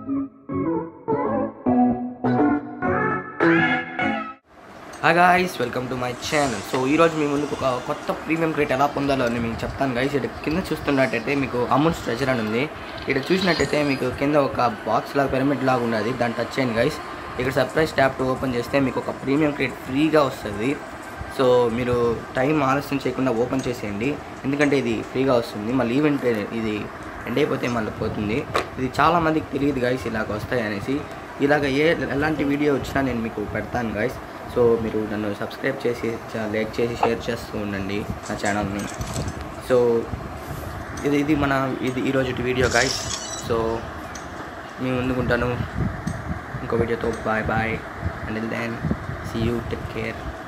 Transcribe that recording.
hi guys welcome to my channel so ఈరోజు మీ ముందుకు ఒక కొత్త ప్రీమియం క్రేట్ ఎలా పొందాలో అని మీకు చెప్తాను గైస్ ఇక్కడ కింద చూస్తున్నట్టయితే మీకు అమౌంట్ స్ట్రెచర్ అని ఉంది ఇక్కడ చూసినట్టయితే మీకు కింద ఒక బాక్స్ లాగా పిరమిడ్ లాగా ఉన్నది దాన్ని టచ్ చేయండి గైస్ ఇక్కడ సర్ప్రైజ్ ట్యాప్ ఓపెన్ చేస్తే మీకు ఒక ప్రీమియం క్రేట్ ఫ్రీగా వస్తుంది సో మీరు టైం ఆలస్యం చేయకుండా ఓపెన్ చేసేయండి ఎందుకంటే ఇది ఫ్రీగా వస్తుంది మళ్ళీ ఈవెంట్ ఇది ఎండ్ అయిపోతే మళ్ళీ పోతుంది ఇది చాలా మందికి తెలియదు గైస్ ఇలాగ వస్తాయి అనేసి ఇలాగ ఏ ఎలాంటి వీడియో వచ్చినా నేను మీకు పెడతాను గైస్ సో మీరు నన్ను సబ్స్క్రైబ్ చేసి లైక్ చేసి షేర్ చేస్తూ ఉండండి నా ఛానల్ని సో ఇది ఇది మన ఇది ఈరోజు వీడియో గైస్ సో మీ ముందుకుంటాను ఇంకో వీడియోతో bye bye and then see you take care